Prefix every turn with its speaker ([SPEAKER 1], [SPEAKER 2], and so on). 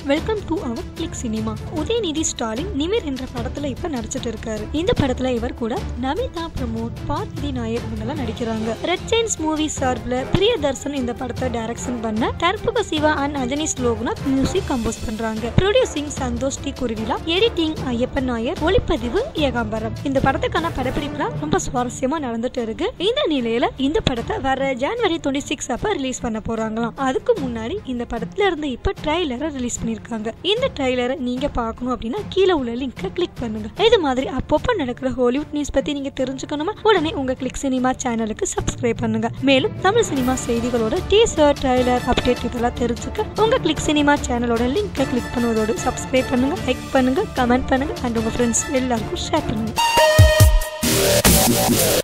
[SPEAKER 1] welcome to our click cinema Udhayanidhi Stalin Nimir என்ற படத்துல இப்ப நடிச்சிட்டு இருக்காரு இந்த படத்துல இவர் கூட நமிதா பிரமோத் பார்வதி நாயர் இவங்கெல்லாம் நடிக்கிறாங்க ரெட் செயின்ஸ் மூவி சார்பில் பிரியதர்சன் இந்த படத்தை டைரக்ஷன் பண்ண Karpaga Siva and Ajaneesh Loknath music compose பண்றாங்க producing Santhosh T Kuruvilla editing Ayyappan Nair ஒளிப்பதிவு ஏகாம்பரம் இந்த படத்துக்கான படப்பிடிப்புலாம் ரொம்ப சுவாரஸ்யமா நடந்துட்டு இருக்கு இந்த நிலையில இந்த படத்தை வர ஜனவரி டுவெண்ட்டி சிக்ஸ் அப்ப ரிலீஸ் பண்ண போறாங்களாம் அதுக்கு முன்னாடி இந்த படத்துல இருந்து இப்ப ட்ரைலரை ரிலீஸ் பண்ணிருக்காங்க இந்த ட்ரைலரை நீங்க பார்க்கணும் அப்படின்னா கீழே உள்ள லிங்கை கிளிக் பண்ணுங்க இது மாதிரி அப்பப்போ நடக்கிற ஹாலிவுட் நியூஸ் பத்தி நீங்க தெரிஞ்சுக்கணுமா உடனே உங்க கிளிக் சினிமா சேனலுக்கு சப்ஸ்கிரைப் பண்ணுங்க மேலும் தமிழ் சினிமா செய்திகளோட டீசர் ட்ரைலர் அப்டேட் இதெல்லாம் தெரிஞ்சுக்க உங்க கிளிக் சினிமா சேனலோட லிங்கை கிளிக் பண்ணுவதோடு சப்ஸ்கிரைப் பண்ணுங்க லைக் பண்ணுங்க கமெண்ட் பண்ணுங்க அண்ட் உங்க ஃப்ரெண்ட்ஸ் எல்லாருக்கும் ஷேர் பண்ணுங்க